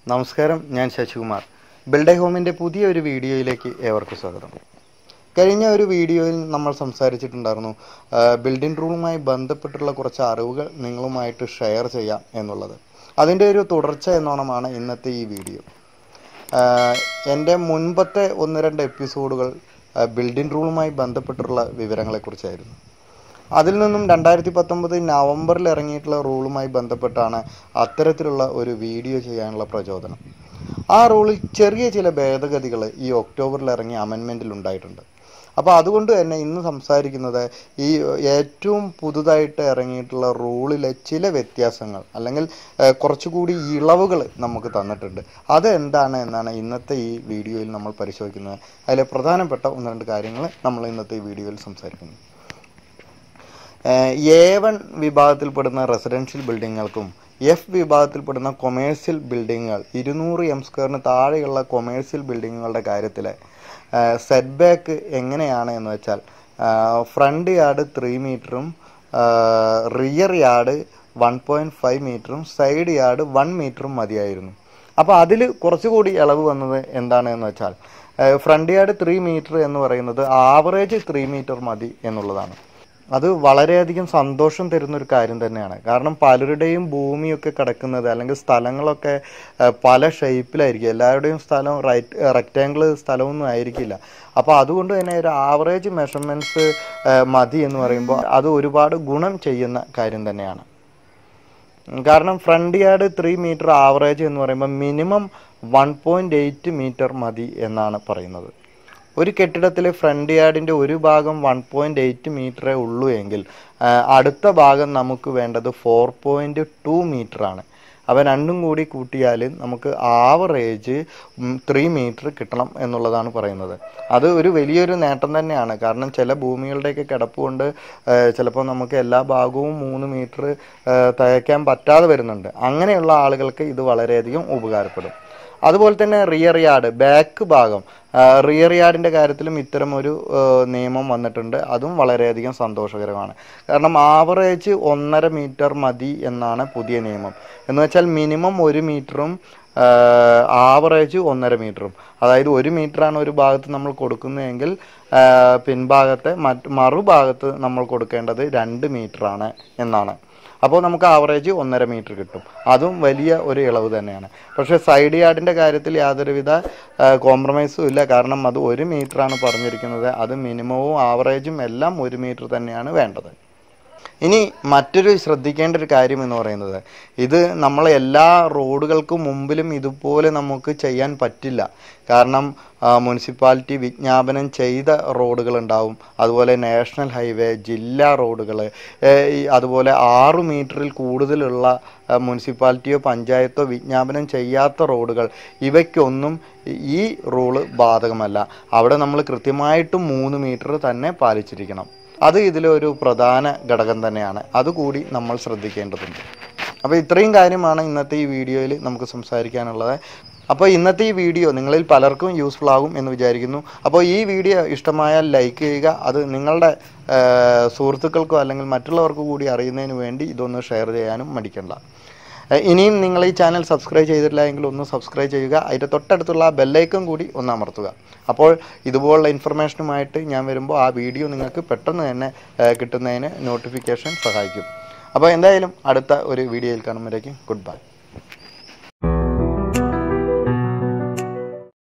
നമസ്കാരം ഞാൻ ശശികുമാർ ബിൽഡേ ഹോമിൻ്റെ പുതിയൊരു വീഡിയോയിലേക്ക് ഏവർക്കും സ്വാഗതം കഴിഞ്ഞ ഒരു വീഡിയോയിൽ നമ്മൾ സംസാരിച്ചിട്ടുണ്ടായിരുന്നു ആ, ബിൽഡിംഗ് റൂളുമായി ബന്ധപ്പെട്ടുള്ള കുറച്ച് അറിവുകൾ നിങ്ങളുമായിട്ട് ഷെയർ ചെയ്യാം എന്നുള്ളത് അതിൻ്റെ ഒരു തുടർച്ച എന്നോണമാണ് ഇന്നത്തെ ഈ വീഡിയോ ആ, എൻ്റെ മുൻപത്തെ ഒന്ന് രണ്ട് എപ്പിസോഡുകൾ ആ, ബിൽഡിംഗ് റൂളുമായി ബന്ധപ്പെട്ടുള്ള വിവരങ്ങളെക്കുറിച്ചായിരുന്നു അതിൽ നിന്നും രണ്ടായിരത്തി പത്തൊമ്പത് നവംബറിൽ ഇറങ്ങിയിട്ടുള്ള റൂളുമായി ബന്ധപ്പെട്ടാണ് അത്തരത്തിലുള്ള ഒരു വീഡിയോ ചെയ്യാനുള്ള പ്രചോദനം ആ റൂളിൽ ചെറിയ ചില ഭേദഗതികൾ ഈ ഒക്ടോബറിൽ ഇറങ്ങിയ അമെൻമെൻറ്റിൽ ഉണ്ടായിട്ടുണ്ട് അപ്പോൾ അതുകൊണ്ട് തന്നെ ഇന്ന് സംസാരിക്കുന്നത് ഈ ഏറ്റവും പുതുതായിട്ട് ഇറങ്ങിയിട്ടുള്ള റൂളിലെ ചില വ്യത്യാസങ്ങൾ അല്ലെങ്കിൽ ഏഹ്, കുറച്ചുകൂടി ഇളവുകൾ നമുക്ക് തന്നിട്ടുണ്ട് അത് എന്താണ് എന്നാണ് ഇന്നത്തെ ഈ വീഡിയോയിൽ നമ്മൾ പരിശോധിക്കുന്നത് അതിലെ പ്രധാനപ്പെട്ട ഒന്ന് രണ്ട് കാര്യങ്ങൾ നമ്മൾ ഇന്നത്തെ ഈ വീഡിയോയിൽ സംസാരിക്കുന്നു എ വൺ വിഭാഗത്തിൽപ്പെടുന്ന റെസിഡൻഷ്യൽ ബിൽഡിങ്ങുകൾക്കും എഫ് വിഭാഗത്തിൽപ്പെടുന്ന കൊമേഴ്സ്യൽ ബിൽഡിങ്ങുകൾ ഇരുന്നൂറ് എം സ്ക്വയറിന് താഴെയുള്ള കൊമേഴ്സ്യൽ ബിൽഡിങ്ങുകളുടെ കാര്യത്തിൽ സെറ്റ് ബാക്ക് എങ്ങനെയാണ് എന്ന് വെച്ചാൽ ഫ്രണ്ട് യാർഡ് ത്രീ മീറ്ററും rear yard one point five മീറ്ററും സൈഡ് യാർഡ് വൺ മീറ്ററും മതിയായിരുന്നു അപ്പോൾ അതിൽ കുറച്ചുകൂടി ഇളവ് വന്നത് എന്താണ് എന്ന് വെച്ചാൽ ഫ്രണ്ട് യാർഡ് ത്രീ മീറ്റർ എന്ന് പറയുന്നത് ആവറേജ് ത്രീ മീറ്റർ മതി എന്നുള്ളതാണ് അത് വളരെയധികം സന്തോഷം തരുന്ന ഒരു കാര്യം തന്നെയാണ് കാരണം പലരുടെയും ഭൂമിയൊക്കെ കിടക്കുന്നത് അല്ലെങ്കിൽ സ്ഥലങ്ങളൊക്കെ ഏഹ്, പല ഷേപ്പിലായിരിക്കും എല്ലാവരുടെയും സ്ഥലം റൈറ്റ് റെക്റ്റാങ്കിൾ സ്ഥലമൊന്നും ആയിരിക്കില്ല അപ്പോൾ അതുകൊണ്ട് തന്നെ ഒരു ആവറേജ് മെഷർമെൻറ്റ്സ് മതി എന്ന് പറയുമ്പോൾ അത് ഒരുപാട് ഗുണം ചെയ്യുന്ന കാര്യം തന്നെയാണ് ഉം, കാരണം front yard three metre average എന്ന് പറയുമ്പോൾ minimum one point eight metre മതി എന്നാണ് പറയുന്നത് ഒരു കെട്ടിടത്തിലെ ഫ്രണ്ട് യാർഡിൻ്റെ ഒരു ഭാഗം വൺ പോയിൻറ്റ് എയ്റ്റ് മീറ്ററേ ഉള്ളൂ എങ്കിൽ ആ, അടുത്ത ഭാഗം നമുക്ക് വേണ്ടത് ഫോർ പോയിൻറ്റ് ടു മീറ്ററാണ് അവ രണ്ടും കൂടി കൂട്ടിയാൽ നമുക്ക് ആവറേജ് ത്രീ മീറ്റർ കിട്ടണം എന്നുള്ളതാണ് പറയുന്നത് അത് ഒരു വലിയൊരു നേട്ടം തന്നെയാണ് കാരണം ചില ഭൂമികളുടെയൊക്കെ കിടപ്പ് കൊണ്ട് ചിലപ്പോൾ നമുക്ക് എല്ലാ ഭാഗവും മൂന്ന് മീറ്റർ തയ്ക്കാൻ പറ്റാതെ വരുന്നുണ്ട് അങ്ങനെയുള്ള ആളുകൾക്ക് ഇത് വളരെയധികം ഉപകാരപ്പെടും അതുപോലെ തന്നെ റിയർ യാർഡ് ബാക്ക് ഭാഗം റിയർ യാർഡിൻ്റെ കാര്യത്തിലും ഇത്തരം ഒരു ആ, നിയമം വന്നിട്ടുണ്ട് അതും വളരെയധികം സന്തോഷകരമാണ് കാരണം ആവറേജ് ഒന്നര മീറ്റർ മതി എന്നാണ് പുതിയ നിയമം എന്ന് വെച്ചാൽ മിനിമം ഒരു മീറ്ററും ആവറേജ് ഒന്നര മീറ്ററും അതായത് ഒരു മീറ്ററാണ് ഒരു ഭാഗത്ത് നമ്മൾ കൊടുക്കുന്നതെങ്കിൽ ആ, പിൻഭാഗത്തെ മറ്റ് മറുഭാഗത്ത് നമ്മൾ കൊടുക്കേണ്ടത് രണ്ട് മീറ്ററാണ് എന്നാണ് അപ്പോൾ നമുക്ക് ആവറേജ് ഒന്നര മീറ്റർ കിട്ടും അതും വലിയ ഒരു ഇളവ് തന്നെയാണ് പക്ഷേ സൈഡ് യാർഡിൻ്റെ കാര്യത്തിൽ യാതൊരുവിധ കോംപ്രമൈസും ഇല്ല കാരണം അത് ഒരു മീറ്ററാണ് പറഞ്ഞിരിക്കുന്നത് അത് മിനിമവും ആവറേജും എല്ലാം ഒരു മീറ്റർ തന്നെയാണ് വേണ്ടത് ഇനി മറ്റൊരു ശ്രദ്ധിക്കേണ്ട ഒരു കാര്യം എന്ന് പറയുന്നത് ഇത് നമ്മൾ എല്ലാ റോഡുകൾക്കും മുമ്പിലും ഇതുപോലെ നമുക്ക് ചെയ്യാൻ പറ്റില്ല കാരണം ആ, മുനിസിപ്പാലിറ്റി വിജ്ഞാപനം ചെയ്ത റോഡുകൾ ഉണ്ടാവും അതുപോലെ നാഷണൽ ഹൈവേ ജില്ലാ റോഡുകൾ അതുപോലെ ആറു മീറ്ററിൽ കൂടുതലുള്ള ആ, മുനിസിപ്പാലിറ്റിയോ പഞ്ചായത്തോ വിജ്ഞാപനം ചെയ്യാത്ത റോഡുകൾ ഇവയ്ക്കൊന്നും ഈ റൂള് ബാധകമല്ല അവിടെ നമ്മൾ കൃത്യമായിട്ടും മൂന്ന് മീറ്റർ തന്നെ പാലിച്ചിരിക്കണം അത് ഇതിലൊരു പ്രധാന ഘടകം തന്നെയാണ് അതുകൂടി നമ്മൾ ശ്രദ്ധിക്കേണ്ടതുണ്ട് അപ്പോൾ ഇത്രയും കാര്യമാണ് ഇന്നത്തെ ഈ വീഡിയോയിൽ നമുക്ക് സംസാരിക്കാനുള്ളത് അപ്പോൾ ഇന്നത്തെ ഈ വീഡിയോ നിങ്ങളിൽ പലർക്കും യൂസ്ഫുൾ ആകും എന്ന് വിചാരിക്കുന്നു അപ്പോൾ ഈ വീഡിയോ ഇഷ്ടമായാൽ ലൈക്ക് ചെയ്യുക അത് നിങ്ങളുടെ ആ, സുഹൃത്തുക്കൾക്കോ അല്ലെങ്കിൽ മറ്റുള്ളവർക്കോ കൂടി അറിയുന്നതിന് വേണ്ടി ഇതൊന്ന് ഷെയർ ചെയ്യാനും മടിക്കണ്ട ഏഹ് ഇനിയും നിങ്ങൾ ഈ ചാനൽ സബ്സ്ക്രൈബ് ചെയ്തിട്ടില്ല എങ്കിൽ ഒന്ന് സബ്സ്ക്രൈബ് ചെയ്യുക അതിൻ്റെ തൊട്ടടുത്തുള്ള ആ ബെല്ലൈക്കൺ കൂടി ഒന്ന് അമർത്തുക അപ്പോൾ ഇതുപോലുള്ള ഇൻഫർമേഷനുമായിട്ട് ഞാൻ വരുമ്പോൾ ആ വീഡിയോ നിങ്ങൾക്ക് പെട്ടെന്ന് തന്നെ ഏഹ് കിട്ടുന്നതിന് നോട്ടിഫിക്കേഷൻ സഹായിക്കും അപ്പോൾ എന്തായാലും അടുത്ത ഒരു വീഡിയോയിൽ കാണുമ്പോഴേക്കും ഗുഡ് ബൈ